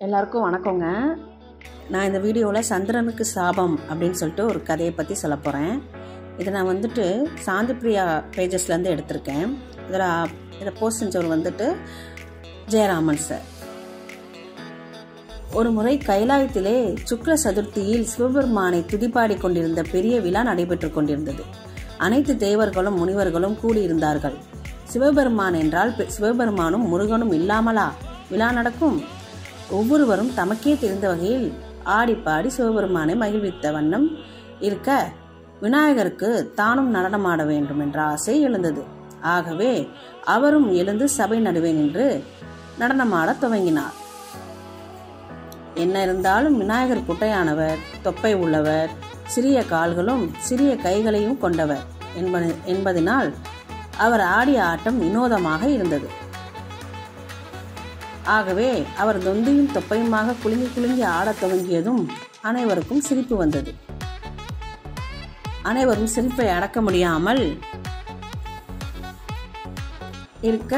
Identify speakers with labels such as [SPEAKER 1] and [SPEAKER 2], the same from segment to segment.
[SPEAKER 1] எல்லாருக்கும் வணக்கங்க நான் இந்த வீடியோவில் சந்திரனுக்கு சாபம் அப்படின்னு சொல்லிட்டு ஒரு கதையை பற்றி சொல்ல போகிறேன் இதை நான் வந்துட்டு சாந்தி பிரியா பேஜஸ்லேருந்து எடுத்திருக்கேன் இதில் இதை போஸ்ட் செஞ்சவர் வந்துட்டு ஜெயராமன் சார் ஒரு முறை கைலாயத்திலே சுக்ல சதுர்த்தியில் சிவபெருமானை துதிப்பாடி கொண்டிருந்த பெரிய விழா நடைபெற்றுக் கொண்டிருந்தது அனைத்து தேவர்களும் முனிவர்களும் கூடியிருந்தார்கள் சிவபெருமான் என்றால் பெ- சிவபெருமானும் முருகனும் இல்லாமலா விழா நடக்கும் ஒவ்வொருவரும் தமக்கே தெரிந்த வகையில் ஆடி பாடி சிவபெருமானை மகிழ்வித்த வண்ணம் இருக்க விநாயகருக்கு தானும் நடனமாட வேண்டும் என்ற ஆசை எழுந்தது ஆகவே அவரும் எழுந்து சபை நடுவே நின்று நடனமாடத் துவங்கினார் என்ன இருந்தாலும் விநாயகர் குட்டையானவர் தொப்பை உள்ளவர் சிறிய கால்களும் சிறிய கைகளையும் கொண்டவர் என்பது என்பதனால் அவர் ஆடிய ஆட்டம் வினோதமாக இருந்தது ஆகவே அவர் தொந்தியும் தொப்பையுமாக குலுங்கி குலுங்கி ஆடத் துவங்கியதும் அனைவருக்கும் சிரிப்பு வந்தது அனைவரும் சிரிப்பை அடக்க முடியாமல் இருக்க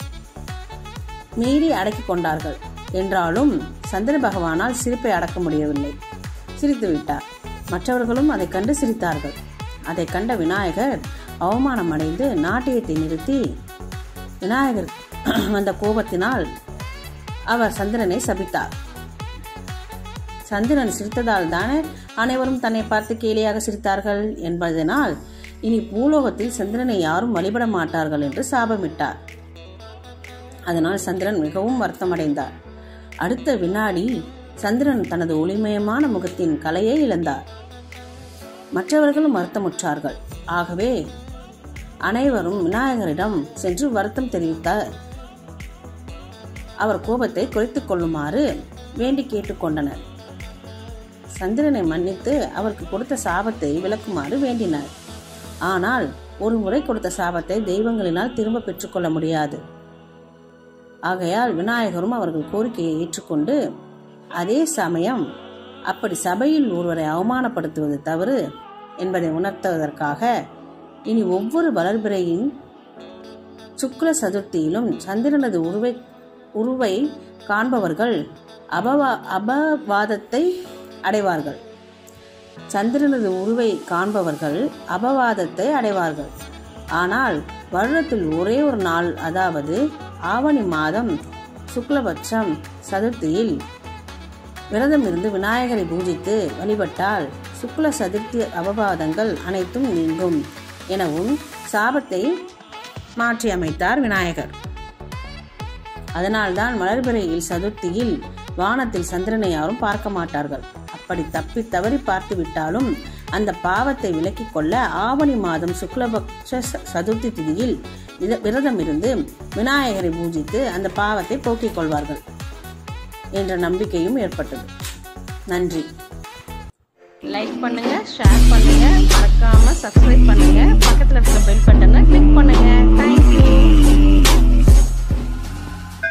[SPEAKER 1] மீறி அடக்கிக் கொண்டார்கள் என்றாலும் சந்திர பகவானால் சிரிப்பை அடக்க முடியவில்லை சிரித்து விட்டார் மற்றவர்களும் அதைக் கண்டு சிரித்தார்கள் அதைக் கண்ட விநாயகர் அவமானம் அடைந்து நாட்டியத்தை நிறுத்தி விநாயகர் வந்த கோபத்தினால் அவர் சந்திரனை சபித்தார் சந்திரன் சிரித்ததால் தானே அனைவரும் தன்னை பார்த்து கேலியாக சிரித்தார்கள் என்பதனால் இனி பூலோகத்தில் சந்திரனை யாரும் வழிபட மாட்டார்கள் என்று சாபமிட்டார் அதனால் சந்திரன் மிகவும் வருத்தமடைந்தார் அடுத்த வினாடி சந்திரன் தனது ஒளிமயமான முகத்தின் கலையை இழந்தார் மற்றவர்களும் வருத்தமுற்றார்கள் ஆகவே அனைவரும் விநாயகரிடம் சென்று வருத்தம் தெரிவித்தார் அவர் கோபத்தை குறைத்துக் கொள்ளுமாறு வேண்டி கேட்டுக்கொண்டனர் சந்திரனை மன்னித்து அவருக்கு கொடுத்த சாபத்தை விளக்குமாறு வேண்டினார் ஆனால் ஒரு முறை கொடுத்த சாபத்தை தெய்வங்களினால் திரும்ப பெற்றுக்கொள்ள முடியாது ஆகையால் விநாயகரும் அவர்கள் கோரிக்கையை ஏற்றுக்கொண்டு அதே சமயம் அப்படி சபையில் ஒருவரை அவமானப்படுத்துவது தவறு என்பதை உணர்த்துவதற்காக இனி ஒவ்வொரு வளர்பிறையின் சுக்ல சதுர்த்தியிலும் சந்திரனது உருவை உருவை காண்பவர்கள் அபவா அபவாதத்தை அடைவார்கள் சந்திரனது உருவை காண்பவர்கள் அபவாதத்தை அடைவார்கள் ஆனால் வருடத்தில் ஒரே ஒரு நாள் அதாவது ஆவணி மாதம் சுக்லபட்சம் சதுர்த்தியில் விரதம் இருந்து விநாயகரை பூஜித்து வழிபட்டால் சுக்ல சதுர்த்தி அபவாதங்கள் அனைத்தும் நீங்கும் எனவும் சாபத்தை மாற்றி அமைத்தார் விநாயகர் அதனால்தான் மலர்பிறையில் சதுர்த்தியில் வானத்தில் சந்திரனை யாரும் பார்க்க மாட்டார்கள் அப்படி தப்பி தவறி பார்த்து விட்டாலும் அந்த பாவத்தை விலக்கிக் கொள்ள ஆவணி மாதம் சுக்லபக்ஷ ச- சதுர்த்தி திதியில் விர- விரதம் இருந்து விநாயகரை பூஜித்து அந்த பாவத்தை போக்கிக் கொள்வார்கள் என்ற நம்பிக்கையும் ஏற்பட்டது நன்றி
[SPEAKER 2] லைக் பண்ணுங்க ஷேர் பண்ணுங்க மறக்காம சப்ஸ்கிரைப் பண்ணுங்க பக்கத்துல இருக்க பெல் பட்டனை கிளிக் பண்ணுங்க தேங்க்யூ